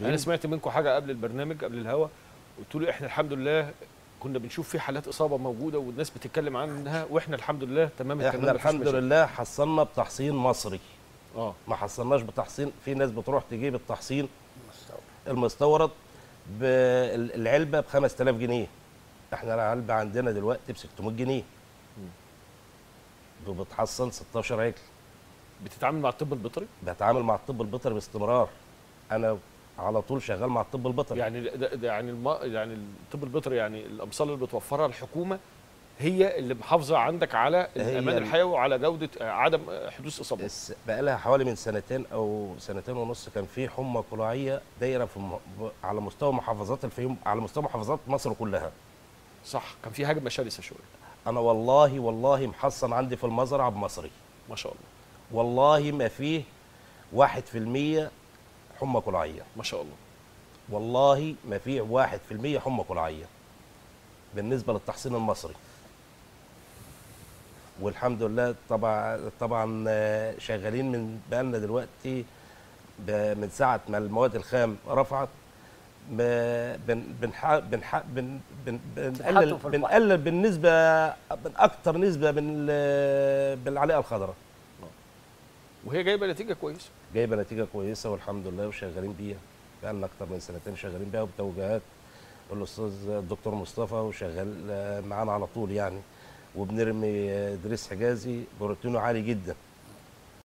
انا سمعت منكم حاجه قبل البرنامج قبل الهوا قلت له احنا الحمد لله كنا بنشوف في حالات اصابه موجوده والناس بتتكلم عنها واحنا الحمد لله تمام التمام احنا مفيش الحمد مشاكل. لله حصلنا بتحصين مصري اه ما حصلناش بتحصين في ناس بتروح تجيب التحصين المستورد بالعلبه ب 5000 جنيه احنا العلبه عندنا دلوقتي ب 600 جنيه وبتحصن 16 عجل بتتعامل مع الطب البيطري بتعامل مع الطب البيطري باستمرار انا على طول شغال مع الطب البيطري يعني ده ده يعني الم... يعني الطب البيطري يعني الامصال اللي بتوفرها الحكومه هي اللي محافظه عندك على هي الامان ال- الحيوي وعلى جوده آه، عدم آه، حدوث اصابات الس- بقى لها حوالي من سنتين او سنتين ونص كان في حمى قلاعيه دايره في م... على مستوى محافظات الفيوم على مستوى محافظات مصر كلها صح كان في هجمه شرسه شويه انا والله والله محصن عندي في المزرعه بمصري ما شاء الله والله ما فيه واحد في المية حمى قلاعية ما شاء الله والله ما فيه واحد في المية حمى قلاعية بالنسبة للتحصين المصري والحمد لله طبعا طبعا آه، شغالين من بقالنا دلوقتي ب- من ساعة ما المواد الخام رفعت ب- بن بنح بنح بن بن بنقلل تتحكم في الفحص. بنقلل بالنسبة من أكتر نسبة من ال- بالعلاقة الخضراء وهي جايبه نتيجه كويسه جايبه نتيجه كويسه والحمد لله وشغالين بيها بقالنا اكتر من سنتين شغالين بيها وبتوجيهات الاستاذ الدكتور مصطفى وشغال آه، معانا على طول يعني وبنرمي آه، ادريس حجازي بروتينه عالي جدا